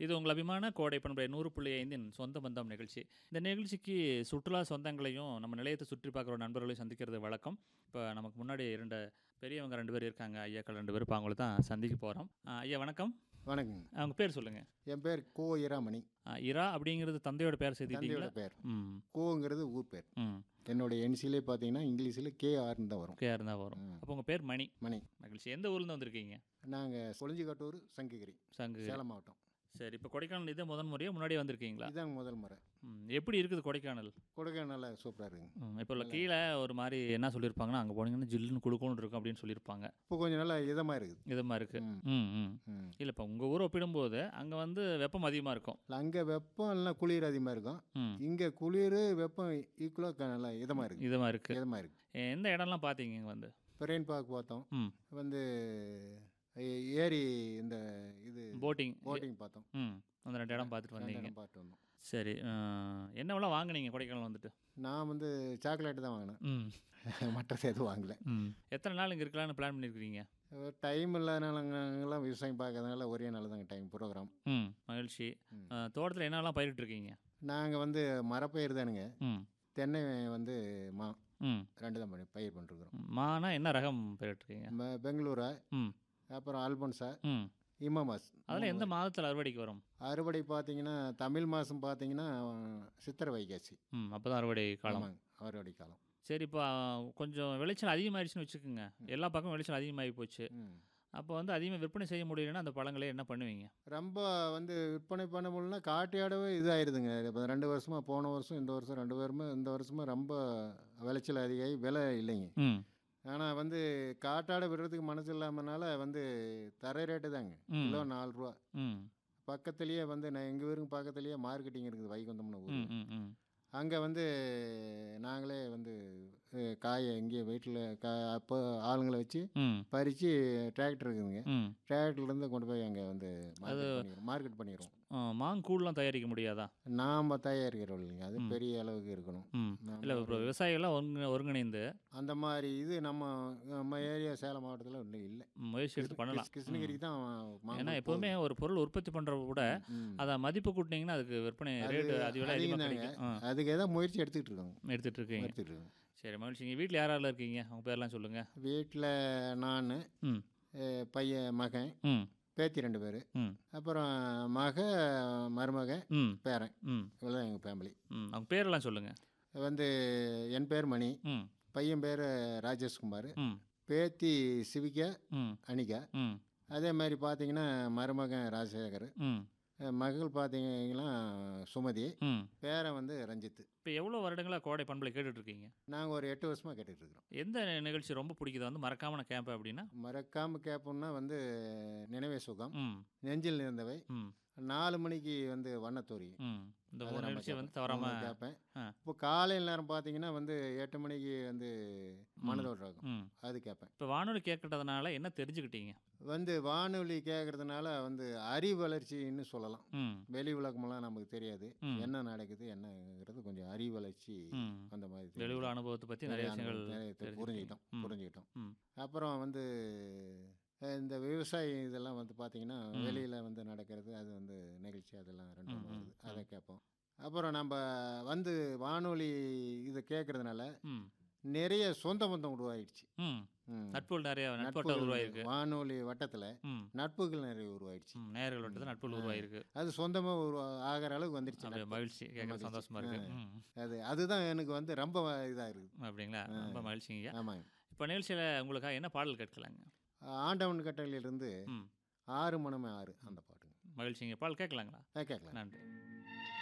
இது உங்கள் அபிமான கோடை பண்புடைய நூறு புள்ளி ஐந்தின் சொந்த பந்தம் நிகழ்ச்சி இந்த நிகழ்ச்சிக்கு சுற்றுலா சொந்தங்களையும் நம்ம நிலையத்தை சுற்றி பார்க்குற நண்பர்களையும் சந்திக்கிறது வழக்கம் இப்போ நமக்கு முன்னாடி இரண்டு பெரியவங்க ரெண்டு பேர் இருக்காங்க ஐயாக்கள் ரெண்டு பேர் இப்போ அவங்கள தான் சந்திக்க போகிறோம் ஐயா வணக்கம் வணக்கங்க அவங்க பேர் சொல்லுங்கள் என் பேர் கோ ஈராமணி இரா அப்படிங்கிறது தந்தையோட பேர் சேர்த்துக்கிட்டீங்களா தந்தையோட பேர் ம் கோங்கிறது ஊர் பேர் ம் என்னோட என்சிலே பார்த்தீங்கன்னா இங்கிலீஷில் கே ஆர்னு தான் வரும் ஓகே இருந்தால் வரும் அப்போ உங்கள் பேர் மணி மணி மகிழ்ச்சி எந்த ஊர்லேருந்து வந்திருக்கீங்க நாங்கள் கொளிஞ்சிக்கட்டூர் சங்ககிரி சங்கு சேலம் மாவட்டம் சரி இப்போ கொடைக்கானல் இதே முதன் முறையாக முன்னாடி வந்திருக்கீங்களா இதுதாங்க முதல் முறை ம், எப்படி இருக்குது கொடைக்கானல் கொடைக்கானல் நல்லா சூப்பராக இருக்குங்க ம், இப்போ உள்ள கீழே ஒரு மாதிரி என்ன சொல்லியிருப்பாங்கன்னா அங்கே போனீங்கன்னா ஜில்லுன்னு குளுக்குன்னு இருக்கும் அப்படின்னு சொல்லியிருப்பாங்க இப்போ கொஞ்சம் நல்லா இதமாக இருக்குது இதமாக இருக்குது ம். ம் ம் ம் இல்லை இப்போ உங்கள் ஊரை ஒப்பிடும்போது அங்கே வந்து வெப்பம் அதிகமாக இருக்கும் இல்லை அங்கே வெப்பம் இல்லைனா குளிர் அதிகமாக இருக்கும் ம் இங்கே குளிர் வெப்பம் ஈக்குவலாக நல்லா இதமாக இருக்குது இதமாக இருக்குது இதமாக இருக்குது எந்த இடம்லாம் பார்த்தீங்க இங்கே வந்து பெரெயின் பார்க் பார்த்தோம் ம் வந்து ஏ- ஏரி இந்த இது போட்டிங் போட்டிங் பார்த்தோம் ம் அந்த ரெண்டு இடம் பார்த்துட்டு ரெண்டு வந்தீங்க இடம் பார்த்து வந்தோம் சரி அஹ், என்னவெல்லாம் வாங்குனீங்க கொடைக்கானல் வந்துட்டு நான் வந்து சாக்லேட் தான் வாங்கினேன் ம் மற்றது எதுவும் வாங்கல ம் எத்தனை நாள் இங்கே இருக்கலாம்னு பிளான் பண்ணியிருக்கிறீங்க டைம் இல்லாதனால நாங்கெல்லாம் விவசாயம் பார்க்கறதுனால ஒரே நாள் தாங்க டைம் ப்ரோக்ராம் ம் மகிழ்ச்சி அஹ், தோட்டத்தில் என்னெல்லாம் பயிரிட்டுருக்கீங்க நாங்கள் வந்து மரப்பயிர் தானுங்க ம் தென்னை வந்து மா ம் ரெண்டு தான் பண்ணி பயிர் பண்ணிருக்கிறோம் மானா என்ன ரகம் பயிரிட்டுருக்கீங்க ம- பெங்களூரா ம் அப்புறம் ஆல்பன்சா ம் இமாமாஸ் அதில் எந்த மாதத்தில் அறுவடைக்கு வரும் அறுவடை பார்த்தீங்கன்னா தமிழ் மாதம் பார்த்தீங்கன்னா சித்திரை வைகாசி ம் அப்போ தான் அறுவடை காலம் ஆமாங்க அறுவடை காலம் சரி இப்போ கொஞ்சம் விளைச்சல் அதிகமாகிடுச்சுன்னு வச்சுக்கோங்க எல்லா பக்கமும் விளைச்சல் அதிகமாகி போச்சு ம். அப்போ வந்து அதிகமாக விற்பனை செய்ய முடியலன்னா அந்த பழங்களை என்ன பண்ணுவீங்க ரொம்ப வந்து விற்பனை பண்ண முடியலனா காட்டியாடவே இதாயிருதுங்க இப்போ ரெண்டு வருஷமாக போன வருஷம் இந்த வருஷம் ரெண்டு வருஷமா இந்த வருஷமாக ரொம்ப விளைச்சல் அதிகமாகி விலை இல்லைங்க ம் ஆனால் வந்து காட்டாட விடுறதுக்கு மனசு இல்லாமனால வந்து தர ரேட்டு தாங்க ம். கிலோ நாலு ரூபா ம் பக்கத்துலேயே வந்து நான் எங்கள் ஊருக்கு பக்கத்துலேயே மார்க்கெட்டிங் இருக்குது வைகுந்தம்னு ஊர் ம் ம் ம் அங்கே வந்து நாங்களே வந்து அஹ், காயை இங்கேயே வீட்டில் கா அப்போ ஆளுங்களை வச்சு ம் பறித்து டிராக்டர் இருக்குதுங்க ம் டிராக்டர்லேருந்து கொண்டு போய் அங்கே வந்து மார்க்கெட் பண்ணிடுறோம் மார்க்கெட் பண்ணிடுறோம் ஆ, மாங்கூழ்லாம் தயாரிக்க முடியாதா நாம் தயாரிக்கிறோம் இல்லைங்க அது பெரிய அளவுக்கு இருக்கணும் ம் நாம இல்லை இப்போ விவசாயிகள்லாம் ஒருங்க ஒருங்கிணைந்து அந்த மாதிரி இது நம்ம நம்ம ஏரியா சேலம் மாவட்டத்தில் ஒன்றும் இல்லை முயற்சி எடுத்து பண்ணலாம் கிருஷ்ணகிரிக்கு தான் மாம்பழம் ஏன்னா எப்போவுமே ஒரு பொருள் உற்பத்தி பண்ணுறப்ப கூட ம். அதை மதிப்பு கூட்டினீங்கன்னா அதுக்கு விற்பனை ரேட்டு அது விலை அதிகம் அதிகமாக தாங்க. கிடைக்கும் ஆ அதுக்கு ஏதாவது முயற்சி எடுத்துக்கிட்டு இருக்காங்க எடுத்துகிட்டு இருக்கீங்க எடுத்துக்கிட்டு இருக்காங்க சரி மகிழ்ச்சிங்க வீட்டில் யார் யாரெல்லாம் இருக்கீங்க அவங்க பேர்லாம் சொல்லுங்கள் வீட்டில் நான் ம் பையன் மகன் ம் பேத்தி ரெண்டு பேர் ம் அப்புறம் மக மருமக ம் பேரன் ம் இவ்வளோதான் எங்கள் ஃபேமிலி ம் அவங்க பேரெல்லாம் சொல்லுங்கள் வந்து என் பேர் மணி ம் பையன் பேர் ராஜேஷ்குமார் ம் பேத்தி சிவிகா ம் அனிகா ம் அதே மாதிரி பார்த்தீங்கன்னா மருமகன் ராஜசேகர் ம் அஹ் மகள் பார்த்தீங்கன்னா சுமதி ம் பேரன் வந்து ரஞ்சித் இப்போ எவ்வளோ வருடங்களாக கோடை பண்பலை கேட்டுட்ருக்கீங்க நாங்கள் ஒரு எட்டு வருஷமாக கேட்டுட்டு இருக்கிறோம் எந்த நிகழ்ச்சி ரொம்ப பிடிக்குது வந்து மறக்காம நான் கேட்பேன் அப்படின்னா மறக்காமல் கேட்போம்னா வந்து நினைவே சுகம் ம் நெஞ்சில் இருந்தவை ம் நாலு மணிக்கு வந்து வண்ணத்தூரி ம் இந்த அதை மூணு நம்ம நிகழ்ச்சியை வந்து கேட்பேன். தவறாமல் மூணு கேட்பேன் ஆ இப்போ காலையில் நேரம் பார்த்தீங்கன்னா வந்து எட்டு மணிக்கு வந்து மனதோடு இருக்கும் ம் அது கேட்பேன் இப்போ வானொலி கேட்கறதுனால என்ன தெரிஞ்சுக்கிட்டீங்க வந்து வானொலி கேட்கறதுனால வந்து அறிவு வளர்ச்சின்னு சொல்லலாம் ம் வெளி உலகமெல்லாம் நமக்கு தெரியாது ம். என்ன நடக்குது என்னங்கிறது கொஞ்சம் அறிவு வளர்ச்சி ம் அந்த மாதிரி தெரியும். வெளியுலக அனுபவத்தை பற்றி நிறைய விஷயங்கள் நிறைய தெ- தெரிஞ்சுக்கிட்டீங்க. புரிஞ்சுக்கிட்டோம் ம். புரிஞ்சுக்கிட்டோம் ம் அப்புறம் வந்து அஹ், இந்த விவசாயி இதெல்லாம் வந்து பார்த்தீங்கன்னா வெளியில் வந்து நடக்கிறது அது வந்து நிகழ்ச்சி அதெல்லாம் ரெண்டும் வருது அதை கேட்போம் அப்புறம் நம்ம வந்து வானொலி இதை கேட்கறதுனால ம் நிறைய சொந்த பந்தம் உருவாயிடுச்சு ம் ம். நட்புகள் நிறைய நட்புகள் நட்புகள் உருவாயிருக்கு வானொலி வட்டத்தில் ம் நட்புகள் நிறைய உருவாயிடுச்சு ம் நேர்கள் வட்டத்தில் நட்புகள் உருவாயிருக்கு அது சொந்தமாக உருவா ஆகிற அளவுக்கு வந்துருச்சு அப்படியே நட்பு. மகிழ்ச்சி கேட்க சந்தோஷமா இருக்கு ம் அது அதுதான் எனக்கு வந்து ரொம்ப இதாக இருக்குது அப்படிங்களா ரொம்ப மகிழ்ச்சிங்க ஆமாங்க இப்போ நிகழ்ச்சியில் உங்களுக்காக என்ன பாடல் கேட்கலாங்க ஆண்டவன் கட்டளையிலிருந்து ம் ஆறு மணமே ஆறு அந்த பாட்டுங்க மகிழ்ச்சிங்க பாடல் கேட்கலாங்களா ஆ, கேட்கலாம் நன்றி